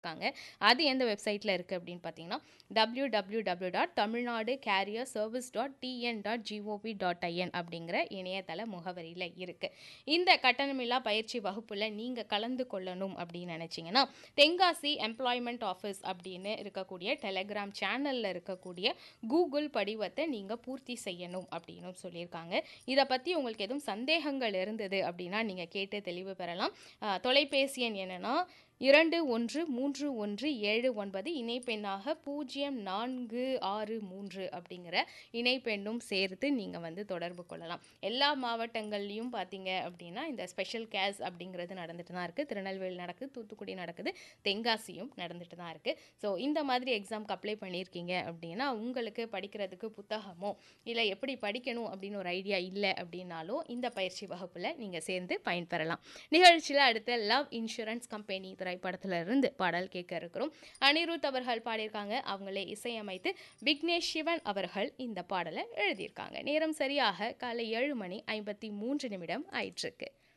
இருக்காங்க அது எந்த வெப்சைட்டில் இருக்குது அப்படின்னு பார்த்தீங்கன்னா W W W dot Tamilnadu career service dot TN dot gov dot in அப்படிங்கிற இணையதள முகவரியில் இருக்குது இந்த கட்டணமில்லா பயிற்சி வகுப்பில் நீங்கள் கலந்து கொள்ளணும் அப்படின்னு நினச்சிங்கன்னா தென்காசி எம்ப்ளாய்மெண்ட் ஆஃபீஸ் அப்படின்னு இருக்கக்கூடிய டெலகிராம் சேனலில் இருக்கக்கூடிய கூகுள் படிவத்தை நீங்கள் பூர்த்தி செய்யணும் அப்படின்னு சொல்லியிருக்காங்க இதை பற்றி உங்களுக்கு எதுவும் சந்தேகங்கள் இருந்தது அப்படின்னா நீங்கள் கேட்டு தெளிவு பெறலாம் அஹ், தொலைபேசி எண் என்னன்னா இரண்டு ஒன்று மூன்று ஒன்று ஏழு ஒன்பது இணைப்பெண்ணாக பூஜ்ஜியம் நான்கு ஆறு மூன்று அப்படிங்கிற இணைப்பெண்ணும் சேர்த்து நீங்கள் வந்து தொடர்பு கொள்ளலாம் எல்லா மாவட்டங்கள்லையும் பார்த்தீங்க அப்படின்னா இந்த ஸ்பெஷல் கேஸ் அப்படிங்கிறது நடந்துட்டு தான் இருக்குது திருநெல்வேலி நடக்குது தூத்துக்குடி நடக்குது தென்காசியும் நடந்துட்டு தான் இருக்குது ஸோ இந்த மாதிரி எக்ஸாம்க்கு அப்ளை பண்ணியிருக்கீங்க அப்படின்னா உங்களுக்கு படிக்கிறதுக்கு புத்தகமோ இல்லை எப்படி படிக்கணும் அப்படின்னு ஒரு ஐடியா இல்லை அப்படின்னாலும் இந்த பயிற்சி வகுப்பில் நீங்கள் சேர்ந்து பயன்பெறலாம் நிகழ்ச்சியில் அடுத்த லவ் இன்சூரன்ஸ் கம்பெனி திரைப்படத்துல இருந்து பாடல் கேட்க இருக்கிறோம் அனிருத் அவர்கள் பாடியிருக்காங்க அவங்களே இசையமைத்து விக்னேஷ் சிவன் அவர்கள் இந்த பாடலை எழுதியிருக்காங்க நேரம் சரியாக காலை ஏழு மணி ஐம்பத்தி மூன்று நிமிடம் ஆயிட்டிருக்கு